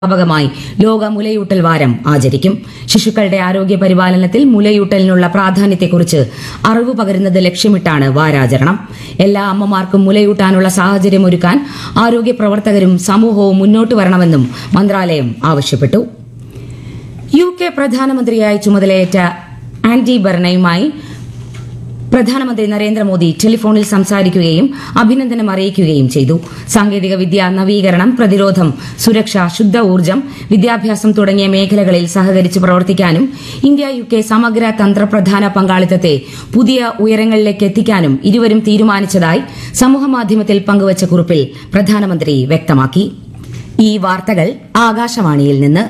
വ്യാപകമായി ലോക മുലയൂട്ടൽ വാരം ആചരിക്കും ശിശുക്കളുടെ ആരോഗ്യ പരിപാലനത്തിൽ മുലയൂട്ടലിനുള്ള പ്രാധാന്യത്തെക്കുറിച്ച് അറിവ് പകരുന്നത് ലക്ഷ്യമിട്ടാണ് വാരാചരണം എല്ലാ അമ്മമാർക്കും മുലയൂട്ടാനുള്ള സാഹചര്യമൊരുക്കാൻ ആരോഗ്യ പ്രവർത്തകരും സമൂഹവും മുന്നോട്ട് വരണമെന്നും മന്ത്രാലയം ആവശ്യപ്പെട്ടു യു കെ പ്രധാനമന്ത്രിയായി ചുമതലയേറ്റ ആന്റി ബർണയുമായി പ്രധാനമന്ത്രി നരേന്ദ്രമോദി ടെലിഫോണിൽ സംസാരിക്കുകയും അഭിനന്ദനം അറിയിക്കുകയും ചെയ്തു സാങ്കേതിക വിദ്യ നവീകരണം പ്രതിരോധം സുരക്ഷ ശുദ്ധ ഊർജ്ജം വിദ്യാഭ്യാസം തുടങ്ങിയ മേഖലകളിൽ സഹകരിച്ച് പ്രവർത്തിക്കാനും ഇന്ത്യ യു കെ സമഗ്ര തന്ത്രപ്രധാന പങ്കാളിത്തത്തെ പുതിയ ഉയരങ്ങളിലേക്ക് എത്തിക്കാനും ഇരുവരും തീരുമാനിച്ചതായി സമൂഹമാധ്യമത്തിൽ പങ്കുവച്ച കുറിപ്പിൽ പ്രധാനമന്ത്രി വ്യക്തമാക്കി ഈ വാർത്തകൾ ആകാശവാണിയിൽ നിന്ന്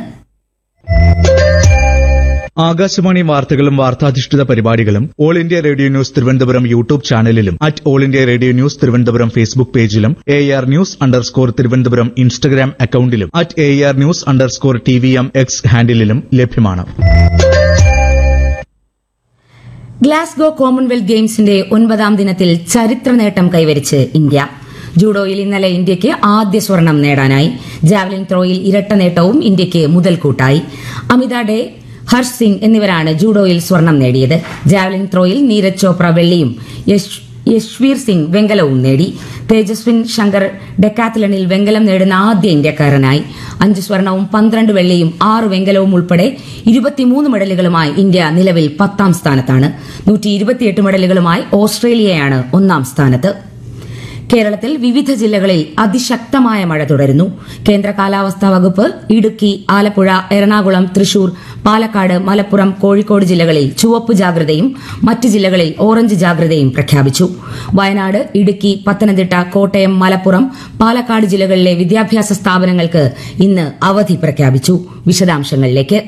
ആകാശവാണി വാർത്തകളും വാർത്താധിഷ്ഠിത പരിപാടികളും all India radio news Thiruvananthapuram YouTube ചാനലിലും at all India radio news Thiruvananthapuram Facebook പേജിലും A R news underscore Thiruvananthapuram Instagram അക്കൌണ്ടിലും at A R news underscore T V M X ഹാൻഡിലും ലഭ്യമാണ് ഗ്ലാസ്ഗോ കോമൺവെൽത്ത് ഗെയിംസിന്റെ ഒൻപതാം ദിനത്തിൽ ചരിത്ര നേട്ടം കൈവരിച്ച് ഇന്ത്യ ജൂഡോയിൽ ഇന്നലെ ഇന്ത്യയ്ക്ക് ആദ്യ സ്വർണം നേടാനായി ജാവലിൻ ത്രോയിൽ ഇരട്ട നേട്ടവും ഇന്ത്യയ്ക്ക് മുതൽക്കൂട്ടായി അമിത ഡേ ഹർഷ് സിംഗ് എന്നിവരാണ് ജൂഡോയിൽ സ്വർണം നേടിയത് ജാവലിൻ ത്രോയിൽ നീരജ് ചോപ്ര വെള്ളിയും യശ് യശ്വീർ സിംഗ് വെങ്കലവും നേടി തേജസ്വിൻ ശങ്കർ ഡെക്കാത്തലണിൽ വെങ്കലം നേടുന്ന ആദ്യ ഇന്ത്യക്കാരനായി അഞ്ച് സ്വർണവും പന്ത്രണ്ട് വെള്ളിയും ആറ് വെങ്കലവും ഉൾപ്പെടെ ഇരുപത്തിമൂന്ന് മെഡലുകളുമായി ഇന്ത്യ നിലവിൽ പത്താം സ്ഥാനത്താണ് നൂറ്റി ഇരുപത്തിയെട്ട് മെഡലുകളുമായി ഓസ്ട്രേലിയയാണ് ഒന്നാം സ്ഥാനത്ത് കേരളത്തിൽ വിവിധ ജില്ലകളിൽ അതിശക്തമായ മഴ തുടരുന്നു കേന്ദ്ര കാലാവസ്ഥാ വകുപ്പ് ഇടുക്കി ആലപ്പുഴ എറണാകുളം തൃശൂർ പാലക്കാട് മലപ്പുറം കോഴിക്കോട് ജില്ലകളിൽ ചുവപ്പ് ജാഗ്രതയും മറ്റ് ജില്ലകളിൽ ഓറഞ്ച് ജാഗ്രതയും പ്രഖ്യാപിച്ചു വയനാട് ഇടുക്കി പത്തനംതിട്ട കോട്ടയം മലപ്പുറം പാലക്കാട് ജില്ലകളിലെ വിദ്യാഭ്യാസ സ്ഥാപനങ്ങൾക്ക് ഇന്ന് അവധി പ്രഖ്യാപിച്ചു വിശദാംശങ്ങളിലേക്ക്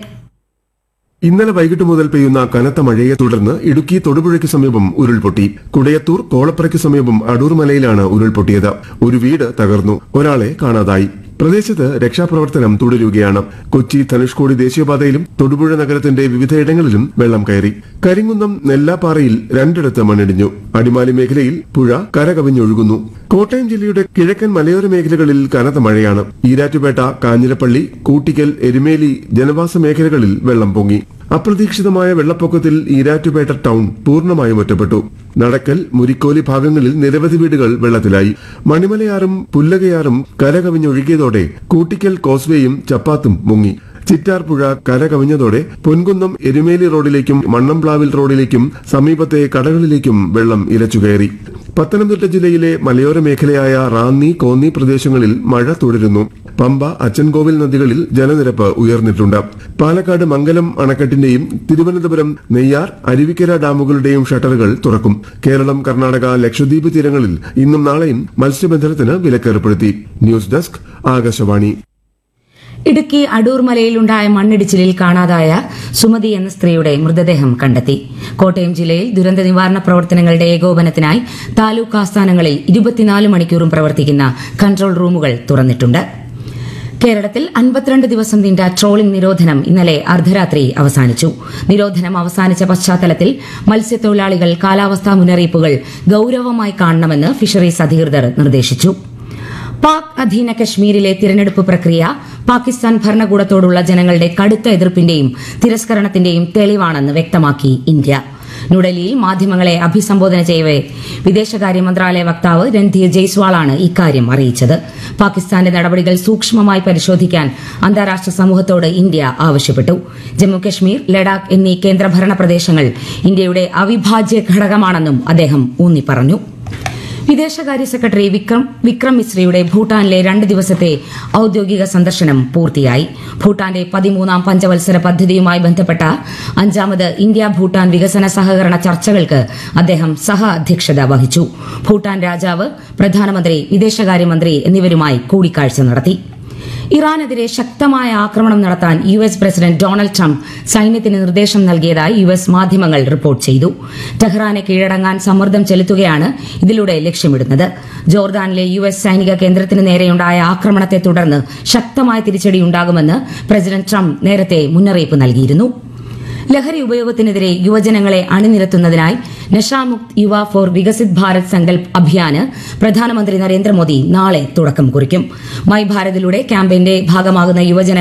ഇന്നലെ വൈകിട്ട് മുതൽ പെയ്യുന്ന കനത്ത മഴയെ തുടർന്ന് ഇടുക്കി തൊടുപുഴയ്ക്ക് സമീപം ഉരുൾപൊട്ടി കുടയത്തൂർ കോളപ്പുറയ്ക്ക് സമീപം അടൂർ മലയിലാണ് ഉരുൾപൊട്ടിയത് ഒരു വീട് തകർന്നു ഒരാളെ കാണാതായി പ്രദേശത്ത് രക്ഷാപ്രവർത്തനം തുടരുകയാണ് കൊച്ചി ധനുഷ്കോടി ദേശീയപാതയിലും തൊടുപുഴ നഗരത്തിന്റെ വിവിധയിടങ്ങളിലും വെള്ളം കയറി കരിങ്കുന്നം നെല്ലാപ്പാറയിൽ രണ്ടിടത്ത് മണ്ണിടിഞ്ഞു അടിമാലി മേഖലയിൽ പുഴ കരകവിഞ്ഞൊഴുകുന്നു കോട്ടയം ജില്ലയുടെ കിഴക്കൻ മലയോര മേഖലകളിൽ കനത്ത മഴയാണ് ഈരാറ്റുപേട്ട കാഞ്ഞിരപ്പള്ളി കൂട്ടിക്കൽ എരുമേലി ജനവാസ മേഖലകളിൽ വെള്ളം പൊങ്ങി അപ്രതീക്ഷിതമായ വെള്ളപ്പൊക്കത്തിൽ ഈരാറ്റുപേട്ട ടൗൺ പൂർണ്ണമായും ഒറ്റപ്പെട്ടു നടക്കൽ മുരിക്കോലി ഭാഗങ്ങളിൽ നിരവധി വീടുകൾ വെള്ളത്തിലായി മണിമലയാറും പുല്ലകയാറും കരകവിഞ്ഞൊഴുകിയതോടെ കൂട്ടിക്കൽ കോസ്വേയും ചപ്പാത്തും മുങ്ങി ചിറ്റാർ പുഴ കരകവിഞ്ഞതോടെ പൊൻകുന്നം എരുമേലി റോഡിലേക്കും മണ്ണംപ്ലാവിൽ റോഡിലേക്കും സമീപത്തെ കടകളിലേക്കും വെള്ളം ഇരച്ചുകയറി പത്തനംതിട്ട ജില്ലയിലെ മലയോര മേഖലയായ റാന്നി കോന്നി പ്രദേശങ്ങളിൽ മഴ തുടരുന്നു പമ്പ അച്ചൻകോവിൽ നദികളിൽ ജലനിരപ്പ് ഉയർന്നിട്ടുണ്ട് പാലക്കാട് മംഗലം അണക്കെട്ടിന്റെയും തിരുവനന്തപുരം നെയ്യാർ അരുവിക്കര ഡാമുകളുടെയും ഷട്ടറുകൾ തുറക്കും കേരളം കർണാടക ലക്ഷദ്വീപ് തീരങ്ങളിൽ ഇന്നും നാളെയും മത്സ്യബന്ധനത്തിന് വിലക്കേർപ്പെടുത്തി ന്യൂസ് ഡെസ്ക് ആകാശവാണി ഇടുക്കി അടൂർ മലയിലുണ്ടായ മണ്ണിടിച്ചിലിൽ കാണാതായ സുമതി എന്ന സ്ത്രീയുടെ മൃതദേഹം കണ്ടെത്തി കോട്ടയം ജില്ലയിൽ ദുരന്ത നിവാരണ പ്രവർത്തനങ്ങളുടെ ഏകോപനത്തിനായി താലൂക്ക് ആസ്ഥാനങ്ങളിൽ ഇരുപത്തിനാല് മണിക്കൂറും പ്രവർത്തിക്കുന്ന കൺട്രോൾ റൂമുകൾ തുറന്നിട്ടുണ്ട് കേരളത്തിൽ അൻപത്തിരണ്ട് ദിവസം നീണ്ട ട്രോളിംഗ് നിരോധനം ഇന്നലെ അർദ്ധരാത്രി അവസാനിച്ചു നിരോധനം അവസാനിച്ച പശ്ചാത്തലത്തിൽ മത്സ്യത്തൊഴിലാളികൾ കാലാവസ്ഥാ മുന്നറിയിപ്പുകൾ ഗൌരവമായി കാണണമെന്ന് ഫിഷറീസ് അധികൃതർ നിർദ്ദേശിച്ചു പാക് അധീന കശ്മീരിലെ തിരഞ്ഞെടുപ്പ് പ്രക്രിയ പാകിസ്ഥാൻ ഭരണകൂടത്തോടുള്ള ജനങ്ങളുടെ കടുത്ത എതിർപ്പിന്റെയും തിരസ്കരണത്തിന്റെയും തെളിവാണെന്ന് വ്യക്തമാക്കി ഇന്ത്യ ന്യൂഡൽഹിയിൽ മാധ്യമങ്ങളെ അഭിസംബോധന ചെയ്യവെ വിദേശകാര്യ മന്ത്രാലയ വക്താവ് രൺധീർ ജയ്സ്വാളാണ് ഇക്കാര്യം അറിയിച്ചത് പാകിസ്ഥാന്റെ നടപടികൾ സൂക്ഷ്മമായി പരിശോധിക്കാൻ അന്താരാഷ്ട്ര സമൂഹത്തോട് ഇന്ത്യ ആവശ്യപ്പെട്ടു ജമ്മുകശ്മീർ ലഡാക്ക് എന്നീ കേന്ദ്രഭരണ പ്രദേശങ്ങൾ ഇന്ത്യയുടെ അവിഭാജ്യ ഘടകമാണെന്നും അദ്ദേഹം ഊന്നിപ്പറഞ്ഞു വിദേശകാര്യ സെക്രട്ടറി വിക്രം വിക്രം മിശ്രയുടെ ഭൂട്ടാനിലെ രണ്ട് ദിവസത്തെ ഔദ്യോഗിക സന്ദർശനം പൂർത്തിയായി ഭൂട്ടാന്റെ പതിമൂന്നാം പഞ്ചവത്സര പദ്ധതിയുമായി ബന്ധപ്പെട്ട അഞ്ചാമത് ഇന്ത്യ ഭൂട്ടാൻ വികസന സഹകരണ ചർച്ചകൾക്ക് അദ്ദേഹം സഹ അധ്യക്ഷത വഹിച്ചു ഭൂട്ടാൻ രാജാവ് പ്രധാനമന്ത്രി വിദേശകാര്യമന്ത്രി എന്നിവരുമായി കൂടിക്കാഴ്ച നടത്തി ഇറാനെതിരെ ശക്തമായ ആക്രമണം നടത്താൻ U S president Donald Trump സൈന്യത്തിന് നിർദ്ദേശം നൽകിയതായി യു എസ് മാധ്യമങ്ങൾ റിപ്പോർട്ട് ചെയ്തു ടെഹ്റാനെ കീഴടങ്ങാൻ സമ്മർദ്ദം ചെലുത്തുകയാണ് ഇതിലൂടെ ലക്ഷ്യമിടുന്നത് ജോർദാനിലെ യു എസ് സൈനിക കേന്ദ്രത്തിന് നേരെയുണ്ടായ ആക്രമണത്തെ തുടർന്ന് ശക്തമായ തിരിച്ചടിയുണ്ടാകുമെന്ന് പ്രസിഡന്റ് ട്രംപ് നേരത്തെ മുന്നറിയിപ്പ് നൽകിയിരുന്നു ലഹരി ഉപയോഗത്തിനെതിരെ യുവജനങ്ങളെ അണിനിരത്തുന്നതിനായി നഷാമുക്ത് യുവ ഫോർ വികസിത് ഭാരത് സങ്കൽപ് അഭിയാന് പ്രധാനമന്ത്രി നരേന്ദ്രമോദി നാളെ തുടക്കം കുറിക്കും മൈ ഭാരതിലൂടെ ക്യാമ്പയിന്റെ ഭാഗമാകുന്ന യുവജന